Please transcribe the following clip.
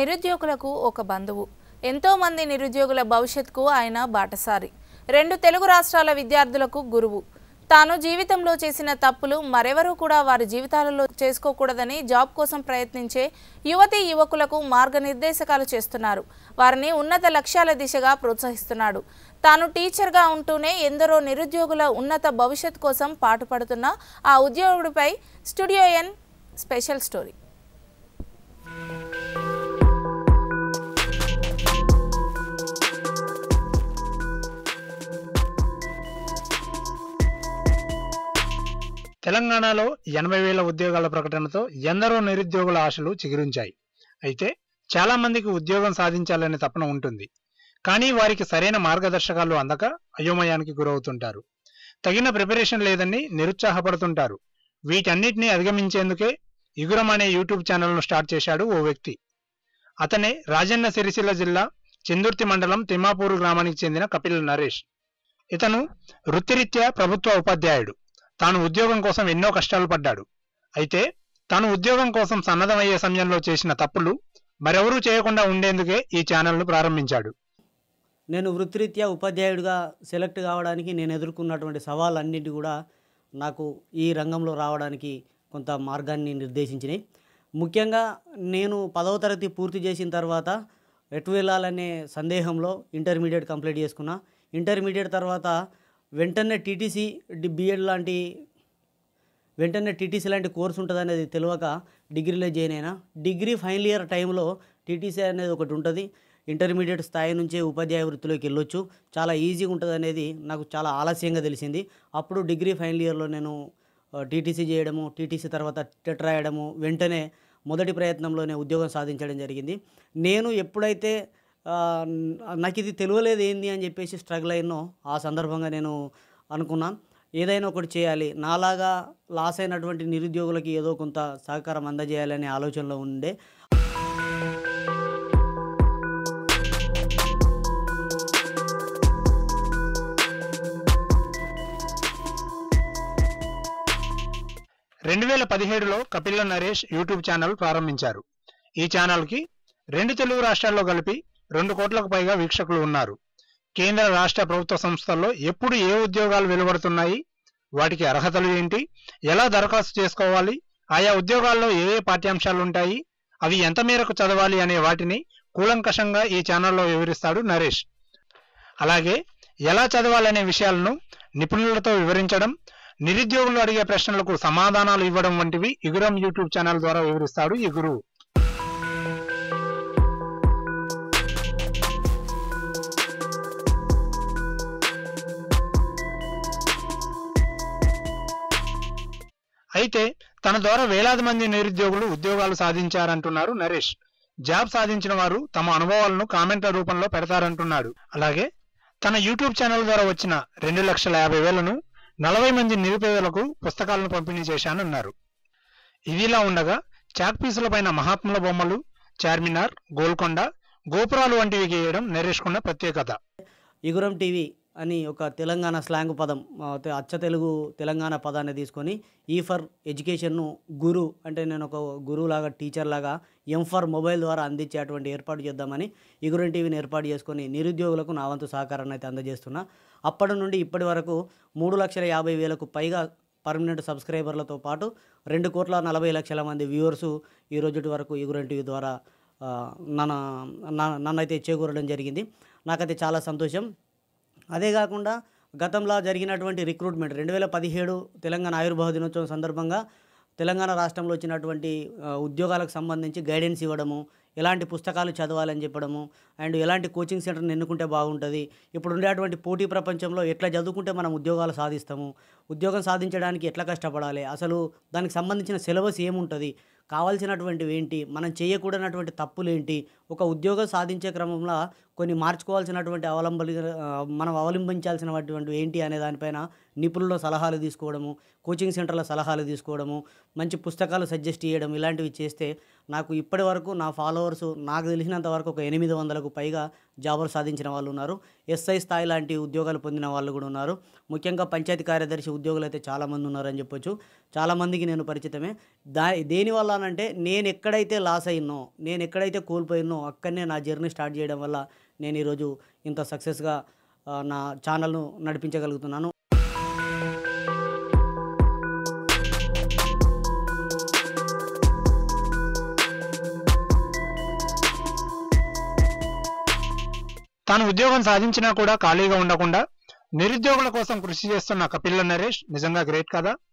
నిరుద్యోగులకు ఒక బంధువు ఎంతో మంది నిరుద్యోగుల భవిష్యత్తుకు ఆయన బాటసారి రెండు తెలుగు రాష్ట్రాల విద్యార్థులకు గురువు తాను జీవితంలో చేసిన తప్పులు మరెవరూ కూడా వారి జీవితాలలో చేసుకోకూడదని జాబ్ కోసం ప్రయత్నించే యువతి యువకులకు మార్గనిర్దేశకాలు చేస్తున్నారు వారిని ఉన్నత లక్ష్యాల దిశగా ప్రోత్సహిస్తున్నాడు తాను టీచర్గా ఉంటూనే ఎందరో నిరుద్యోగుల ఉన్నత భవిష్యత్ కోసం పాటుపడుతున్న ఆ ఉద్యోగుడిపై స్టూడియో ఎన్ స్పెషల్ స్టోరీ తెలంగాణలో ఎనభై వేల ఉద్యోగాల ప్రకటనతో ఎందరో నిరుద్యోగుల ఆశలు చిగురించాయి అయితే చాలా మందికి ఉద్యోగం సాధించాలనే తపన ఉంటుంది కానీ వారికి సరైన మార్గదర్శకాలు అందక అయోమయానికి గురవుతుంటారు తగిన ప్రిపరేషన్ లేదని నిరుత్సాహపడుతుంటారు వీటన్నిటిని అధిగమించేందుకే ఇగురం అనే యూట్యూబ్ ఛానల్ను స్టార్ట్ చేశాడు ఓ వ్యక్తి అతనే రాజన్న సిరిసిల్ల జిల్లా చెందుర్తి మండలం తిమ్మాపూరు గ్రామానికి చెందిన కపిల్ నరేష్ ఇతను వృత్తిరీత్యా ప్రభుత్వ ఉపాధ్యాయుడు తాను ఉద్యోగం కోసం ఎన్నో కష్టాలు పడ్డాడు అయితే తాను ఉద్యోగం కోసం సన్నద్ధమయ్యే సమయంలో చేసిన తప్పులు మరెవరూ చేయకుండా ఉండేందుకే ఈ ఛానల్ను ప్రారంభించాడు నేను వృత్తిరీత్యా ఉపాధ్యాయుడిగా సెలెక్ట్ కావడానికి నేను ఎదుర్కొన్నటువంటి సవాళ్ళన్నిటి కూడా నాకు ఈ రంగంలో రావడానికి కొంత మార్గాన్ని నిర్దేశించినాయి ముఖ్యంగా నేను పదవ తరగతి పూర్తి చేసిన తర్వాత ఎటు వెళ్ళాలనే సందేహంలో ఇంటర్మీడియట్ కంప్లీట్ చేసుకున్నా ఇంటర్మీడియట్ తర్వాత వెంటనే టీటీసీ బిఎడ్ లాంటి వెంటనే టీటీసీ లాంటి కోర్స్ ఉంటుంది అనేది తెలియక డిగ్రీలో జాయిన్ అయినా డిగ్రీ ఫైనల్ ఇయర్ టైంలో టీటీసీ అనేది ఒకటి ఉంటుంది ఇంటర్మీడియట్ స్థాయి నుంచే ఉపాధ్యాయ వృత్తిలోకి వెళ్ళొచ్చు చాలా ఈజీగా ఉంటుంది అనేది నాకు చాలా ఆలస్యంగా తెలిసింది అప్పుడు డిగ్రీ ఫైనల్ ఇయర్లో నేను టీటీసీ చేయడము టీటీసీ తర్వాత టెట్ రాయడము వెంటనే మొదటి ప్రయత్నంలోనే ఉద్యోగం సాధించడం జరిగింది నేను ఎప్పుడైతే ఆ, నాకు ఇది తెలియలేదు ఏంది అని చెప్పేసి స్ట్రగుల్ అయినో ఆ సందర్భంగా నేను అనుకున్నా ఏదైనా ఒకటి చేయాలి నాలాగా లాస్ అయినటువంటి నిరుద్యోగులకి ఏదో కొంత సహకారం అందజేయాలనే ఆలోచనలో ఉండే రెండు వేల పదిహేడులో కపిల్ల నరేష్ యూట్యూబ్ ఛానల్ ప్రారంభించారు ఈ ఛానల్కి రెండు తెలుగు రాష్ట్రాల్లో కలిపి రెండు కోట్లకు పైగా వీక్షకులు ఉన్నారు కేంద్ర రాష్ట్ర ప్రభుత్వ సంస్థల్లో ఎప్పుడు ఏ ఉద్యోగాలు వెలువడుతున్నాయి వాటికి అర్హతలు ఏంటి ఎలా దరఖాస్తు చేసుకోవాలి ఆయా ఉద్యోగాల్లో ఏ ఏ పాఠ్యాంశాలు ఉంటాయి అవి ఎంత మేరకు చదవాలి అనే వాటిని కూలంకషంగా ఈ ఛానల్లో వివరిస్తాడు నరేష్ అలాగే ఎలా చదవాలనే విషయాలను నిపుణులతో వివరించడం నిరుద్యోగులు అడిగే ప్రశ్నలకు సమాధానాలు ఇవ్వడం వంటివి ఇగురం యూట్యూబ్ ఛానల్ ద్వారా వివరిస్తాడు ఈ గురువు అయితే తన ద్వారా వేలాది మంది నిరుద్యోగులు ఉద్యోగాలు సాధించారంటున్నారు నరేష్ జాబ్ సాధించిన వారు తమ అనుభవాలను కామెంట్ల రూపంలో పెడతారంటున్నాడు అలాగే తన యూట్యూబ్ ఛానల్ ద్వారా వచ్చిన రెండు లక్షల యాభై వేలను నలభై మంది నిరుపేదలకు పుస్తకాలను పంపిణీ చేశానన్నారు ఇదిలా ఉండగా చాక్ పీసులపైన మహాత్ముల బొమ్మలు చార్మినార్ గోల్కొండ గోపురాలు వంటివి గీయడం నరేష్కున్న ప్రత్యేకత ఇగురం టీవీ అని ఒక తెలంగాణ స్లాంగ్ పదం ఆ, తె- అచ్చ తెలుగు తెలంగాణ పదాన్ని తీసుకొని ఈ ఫర్ ఎడ్యుకేషన్ను గురు అంటే నేను ఒక గురువు లాగా టీచర్ లాగా ఎం ఫర్ మొబైల్ ద్వారా అందించేటువంటి ఏర్పాటు చేద్దామని ఇగురం టీవీని ఏర్పాటు చేసుకొని నిరుద్యోగులకు నా వంతు సహకారాన్ని అయితే అందజేస్తున్నా అప్పటి నుండి ఇప్పటి వరకు మూడు లక్షల యాభై వేలకు పైగా పర్మనెంట్ సబ్స్క్రైబర్లతో పాటు రెండు కోట్ల నలభై లక్షల మంది వ్యూవర్సు ఈ రోజుటి వరకు ఇగురం టీవీ ద్వారా ఆ, నన్ను నా- నన్నైతే చేకూరడం జరిగింది నాకైతే చాలా సంతోషం అదే కాకుండా గతంలో జరిగినటువంటి రిక్రూట్మెంట్ రెండు వేల పదిహేడు తెలంగాణ ఆవిర్భావ దినోత్సవం సందర్భంగా తెలంగాణ రాష్ట్రంలో వచ్చినటువంటి ఆ, ఉద్యోగాలకు సంబంధించి గైడెన్స్ ఇవ్వడము ఎలాంటి పుస్తకాలు చదవాలని చెప్పడము అండ్ ఎలాంటి కోచింగ్ సెంటర్ని ఎన్నుకుంటే బాగుంటుంది ఇప్పుడు ఉండేటువంటి పోటీ ప్రపంచంలో ఎట్లా చదువుకుంటే మనం ఉద్యోగాలు సాధిస్తాము ఉద్యోగం సాధించడానికి ఎట్లా కష్టపడాలి అసలు దానికి సంబంధించిన సిలబస్ ఏముంటుంది కావాల్సినటువంటివి ఏంటి మనం చేయకూడనటువంటి తప్పులు ఏంటి ఒక ఉద్యోగం సాధించే క్రమంలో కొన్ని మార్చుకోవాల్సినటువంటి అవలంబలి ఆ, మనం అవలంబించాల్సినటువంటి ఏంటి అనే దానిపైన నిపుణుల సలహాలు తీసుకోవడము కోచింగ్ సెంటర్ల సలహాలు తీసుకోవడము మంచి పుస్తకాలు సజెస్ట్ చేయడం ఇలాంటివి చేస్తే నాకు ఇప్పటి వరకు నా ఫాలోవర్స్ నాకు తెలిసినంత వరకు ఒక ఎనిమిది వందలకు పైగా జాబులు సాధించిన వాళ్ళు ఉన్నారు ఎస్ఐ స్థాయి లాంటి ఉద్యోగాలు పొందిన వాళ్ళు కూడా ఉన్నారు ముఖ్యంగా పంచాయతీ కార్యదర్శి ఉద్యోగులు అయితే చాలామంది ఉన్నారని చెప్పొచ్చు చాలామందికి నేను పరిచితమే దా దేనివల్ల అంటే నేను ఎక్కడైతే లాస్ అయినో నేను ఎక్కడైతే కోల్పోయినో అక్కడనే నా జర్నీ స్టార్ట్ చేయడం వల్ల నేను ఈరోజు ఇంత సక్సెస్గా ఆ, నా ఛానల్ను నడిపించగలుగుతున్నాను తాను ఉద్యోగం సాధించినా కూడా ఖాళీగా ఉండకుండా నిరుద్యోగుల కోసం కృషి చేస్తున్న కపిల్ల నరేష్ నిజంగా గ్రేట్ కదా